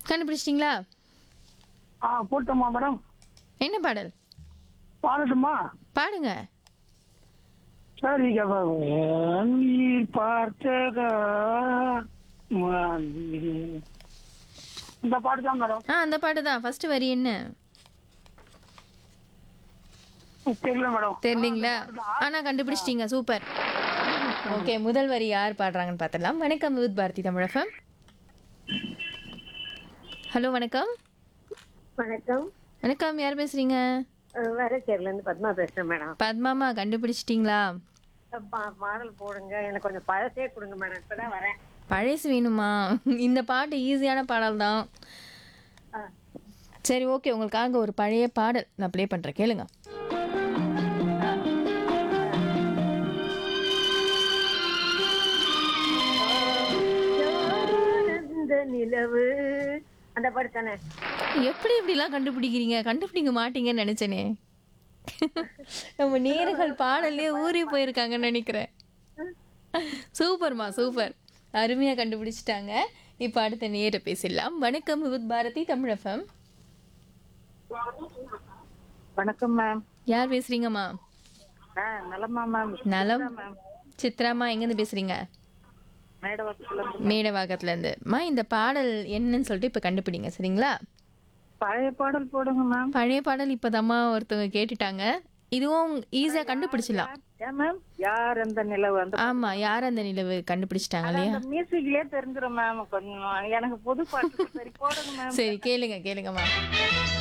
கண்டுபிடிச்சிட்டிங்களா ஆ போட்டோமா மேடம் என்ன பாடல் பாடட்டுமா பாடுங்க சரி நீர் பார்த்ததா மன்னி. இந்த பாட்டு தான் மேடம் ஆ அந்த பாட்டு தான் ஃபர்ஸ்ட் வரி என்ன தெரியல மேடம் தெரியலீங்களா ஆனா கண்டுபிடிச்சிட்டீங்க சூப்பர் ஓகே முதல் வரி யார் பாடுறாங்கன்னு பார்த்துடலாம் வணக்கம் வித் பாரதி தமிழகம் ஹலோ வணக்கம் வணக்கம் வணக்கம் யார் பேசுறீங்க அஹ் வரச்சேரில இருந்து பத்மா பேசுறேன் மேடம் பத்மாமா கண்டுபிடிச்சிட்டிங்களா பா- பாடல் போடுங்க எனக்கு கொஞ்சம் பழசே கொடுங்க மேடம் இப்பதான் வரேன் பழசு வேணுமா இந்த பாட்டு ஈஸியான பாடல் தான் ஆ. சரி ஓகே உங்களுக்காக ஒரு பழைய பாடல் நான் ப்ளே பண்றேன் கேளுங்க ஆனந்த நிலவு அந்த பாட்டு தானே எப்படி இப்படிலாம் கண்டுபிடிக்கிறீங்க கண்டுபிடிக்க மாட்டீங்கன்னு நினைச்சேனே நம்ம நேர்கள் பாடல்லே ஊறி போயிருக்காங்கன்னு நினைக்கிறேன் சூப்பர்மா சூப்பர் அருமையா கண்டுபிடிச்சிட்டாங்க இப்போ அடுத்த நேர பேசிடலாம் வணக்கம் வித் பாரதி தமிழகம் வணக்கம் மேம் யார் பேசுறீங்கம்மா நலமா மேம் நலம் சித்ராமா எங்கேருந்து பேசுறீங்க மேடவாக்கத்துல மேடவாக்கத்துல இருந்து அம்மா இந்த பாடல் என்னன்னு சொல்லிட்டு இப்போ கண்டுபிடிங்க சரிங்களா பழைய பாடல் போடுங்க மேம் பழைய பாடல் இப்போதாம்மா ஒருத்தவங்க கேட்டுட்டாங்க இதுவும் ஈஸியா கண்டுபிடிச்சிடலாம் ஏன் மேம் யார் அந்த நிலவு அந்த ஆமா யார் அந்த நிலவு கண்டுபிடிச்சிட்டாங்க இல்லையா அந்த மியூசிக்லயே தெரிஞ்சிடும் மேம் கொஞ்சம் எனக்கு புது பாட்டு சரி போடுங்க மேம் சரி கேளுங்க கேளுங்கம்மா